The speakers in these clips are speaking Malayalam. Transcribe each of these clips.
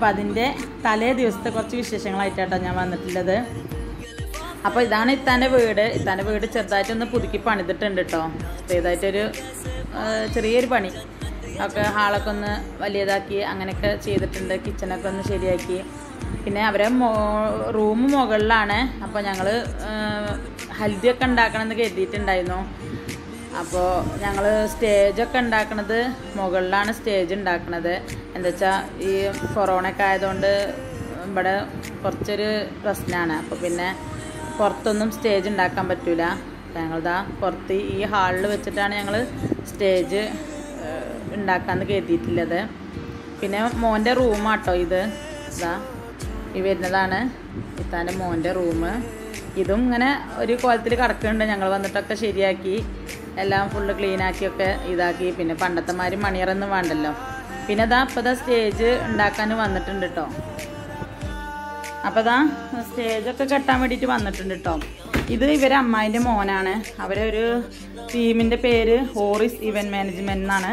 അപ്പോൾ അതിൻ്റെ തലേ ദിവസത്തെ കുറച്ച് വിശേഷങ്ങളായിട്ടാട്ടോ ഞാൻ വന്നിട്ടുള്ളത് അപ്പോൾ ഇതാണ് ഇത്താൻ്റെ വീട് ഇത്താൻ്റെ വീട് ചെറുതായിട്ടൊന്ന് പുതുക്കി പണിതിട്ടുണ്ട് കേട്ടോ ചെറുതായിട്ടൊരു ആ, ചെറിയൊരു പണി ഒക്കെ ഹാളൊക്കെ ഒന്ന് വലിയതാക്കി അങ്ങനെയൊക്കെ ചെയ്തിട്ടുണ്ട് കിച്ചണൊക്കെ ഒന്ന് ശരിയാക്കി പിന്നെ അവരെ മോ റൂം മുകളിലാണ് അപ്പോൾ ഞങ്ങൾ ഹൽദിയൊക്കെ ഉണ്ടാക്കണമെന്ന് കരുതിയിട്ടുണ്ടായിരുന്നു അപ്പോൾ ഞങ്ങൾ സ്റ്റേജൊക്കെ ഉണ്ടാക്കണത് മുകളിലാണ് സ്റ്റേജ് ഉണ്ടാക്കണത് എന്താ വെച്ചാൽ ഈ കൊറോണയൊക്കെ ആയതുകൊണ്ട് ഇവിടെ കുറച്ചൊരു പ്രശ്നമാണ് അപ്പോൾ പിന്നെ പുറത്തൊന്നും സ്റ്റേജ് ഉണ്ടാക്കാൻ പറ്റൂല ഞങ്ങളിതാ പുറത്ത് ഈ ഹാളിൽ വെച്ചിട്ടാണ് ഞങ്ങൾ സ്റ്റേജ് ഉണ്ടാക്കാമെന്ന് കരുതിയിട്ടുള്ളത് പിന്നെ മോൻ്റെ റൂമാട്ടോ ഇത് ഇതാ ഈ വരുന്നതാണ് ഇത്താൻ്റെ മോൻ്റെ റൂം ഇതും ഇങ്ങനെ ഒരു കോലത്തിൽ കിടക്കുന്നുണ്ട് ഞങ്ങൾ വന്നിട്ടൊക്കെ ശരിയാക്കി എല്ലാം ഫുള്ള് ക്ലീനാക്കിയൊക്കെ ഇതാക്കി പിന്നെ പണ്ടത്തെ മാതിരി മണിയറൊന്നും വേണ്ടല്ലോ പിന്നെ ഇതാ ഇപ്പോൾ ഇതാ സ്റ്റേജ് ഉണ്ടാക്കാൻ വന്നിട്ടുണ്ട് കേട്ടോ അപ്പോൾ ഇതാ സ്റ്റേജൊക്കെ കെട്ടാൻ വേണ്ടിയിട്ട് വന്നിട്ടുണ്ട് കേട്ടോ ഇത് ഇവരെ അമ്മായിൻ്റെ മോനാണ് അവരെ ഒരു ടീമിൻ്റെ പേര് ഹോറിസ് ഇവൻറ്റ് മാനേജ്മെൻറ്റ് എന്നാണ്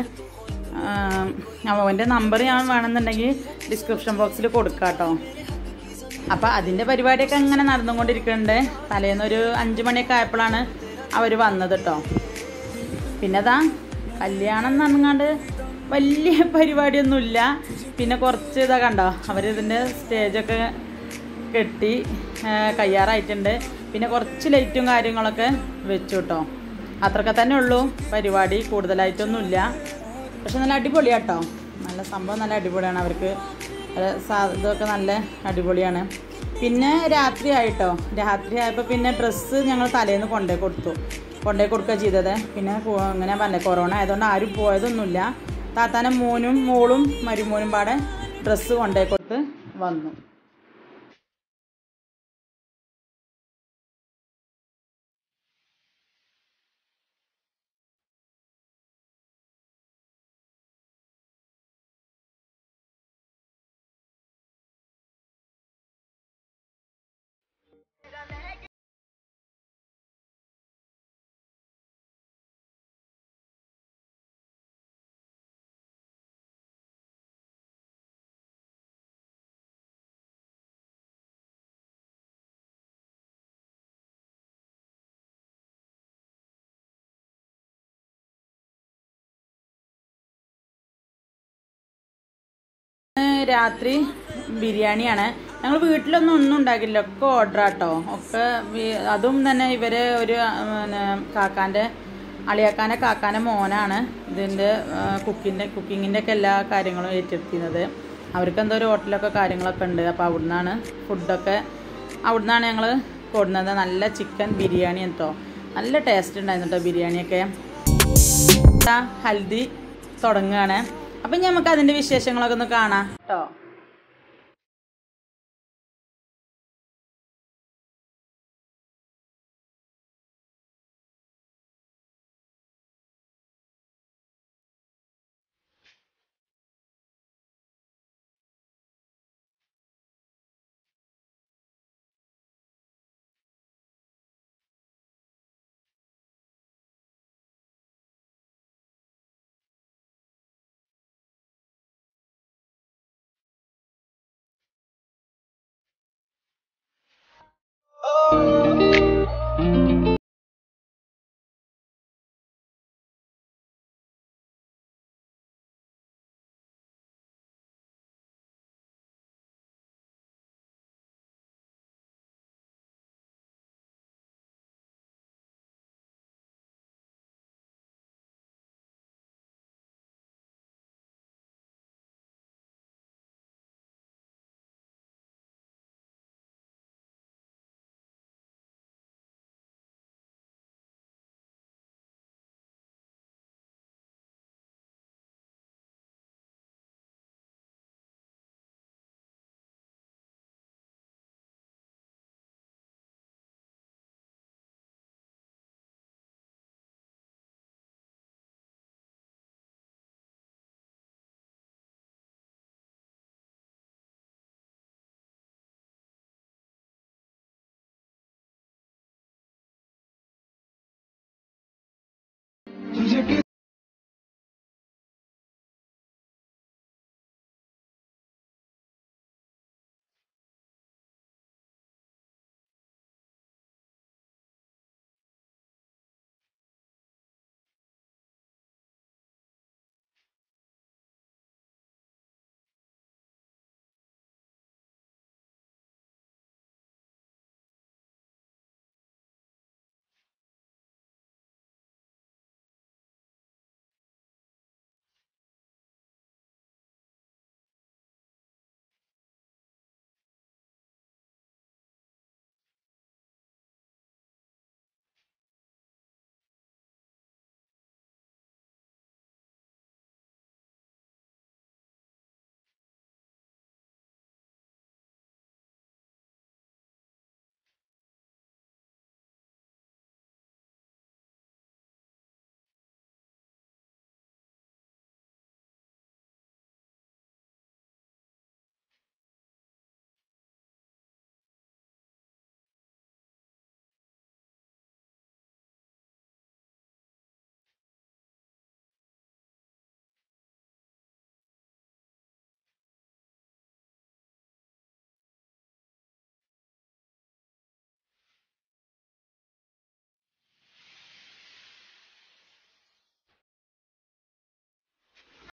അവൻ്റെ നമ്പർ ഞാൻ വേണമെന്നുണ്ടെങ്കിൽ ഡിസ്ക്രിപ്ഷൻ ബോക്സിൽ കൊടുക്കാം കേട്ടോ അപ്പോൾ അതിൻ്റെ പരിപാടിയൊക്കെ ഇങ്ങനെ നടന്നുകൊണ്ടിരിക്കുന്നുണ്ട് തലേന്നൊരു അഞ്ച് മണിയൊക്കെ ആയപ്പോഴാണ് അവർ വന്നത് കേട്ടോ പിന്നെ അതാ കല്യാണം എന്ന് പറഞ്ഞാണ്ട് വലിയ പരിപാടിയൊന്നുമില്ല പിന്നെ കുറച്ച് ഇതാ കണ്ടോ അവരിതിൻ്റെ സ്റ്റേജൊക്കെ കെട്ടി ആ, കയ്യാറായിട്ടുണ്ട് പിന്നെ കുറച്ച് ലൈറ്റും കാര്യങ്ങളൊക്കെ വെച്ചു കേട്ടോ അത്രയൊക്കെ തന്നെ ഉള്ളൂ പരിപാടി കൂടുതലായിട്ടൊന്നുമില്ല പക്ഷെ നല്ല അടിപൊളിയാട്ടോ നല്ല സംഭവം നല്ല അടിപൊളിയാണ് അവർക്ക് അത് സാ- ഇതൊക്കെ നല്ല അടിപൊളിയാണ് പിന്നെ രാത്രി ആയിട്ടോ രാത്രി ആയപ്പോൾ പിന്നെ ഡ്രസ്സ് ഞങ്ങൾ തലേന്ന് കൊണ്ടുപോയി കൊടുത്തു കൊണ്ടുപോയി കൊടുക്കുക ചെയ്തത് പിന്നെ കൊ- ഇങ്ങനെ പറഞ്ഞേ കൊറോണ ആയതുകൊണ്ട് ആരും പോയതൊന്നുമില്ല താത്താനെ മോനും മോളും മരുമോനും പാടെ ഡ്രസ്സ് കൊണ്ടുപോയി കൊടുത്ത് വന്നു ഇന്ന് രാത്രി ബിരിയാണിയാണ് ഞങ്ങൾ വീട്ടിലൊന്നും ഒന്നും ഉണ്ടാക്കില്ല ഒക്കെ ഓർഡർ ആട്ടോ ഒക്കെ വി- അതും തന്നെ ഇവര് ഒരു ആ, പിന്നെ കാക്കാൻ്റെ അളിയാക്കാൻ്റെ കാക്കാൻ്റെ മോനാണ് ഇതിൻ്റെ കുക്കിൻ്റെ കുക്കിങ്ങിൻ്റെ ഒക്കെ എല്ലാ കാര്യങ്ങളും ഏറ്റെടുക്കുന്നത് അവർക്ക് എന്തോ ഒരു ഹോട്ടലൊക്കെ കാര്യങ്ങളൊക്കെ ഉണ്ട് അപ്പോൾ അവിടുന്നാണ് ഫുഡൊക്കെ അവിടുന്നാണ് ഞങ്ങൾ കൊടുക്കുന്നത് നല്ല ചിക്കൻ ബിരിയാണി എന്തോ നല്ല ടേസ്റ്റ് ഉണ്ടായിരുന്നു കേട്ടോ ബിരിയാണിയൊക്കെ ദാ ഹൽദി തുടങ്ങുകയാണ് അപ്പം ഇനി നമുക്ക് അതിൻ്റെ വിശേഷങ്ങളൊക്കെ ഒന്ന് കാണാം കേട്ടോ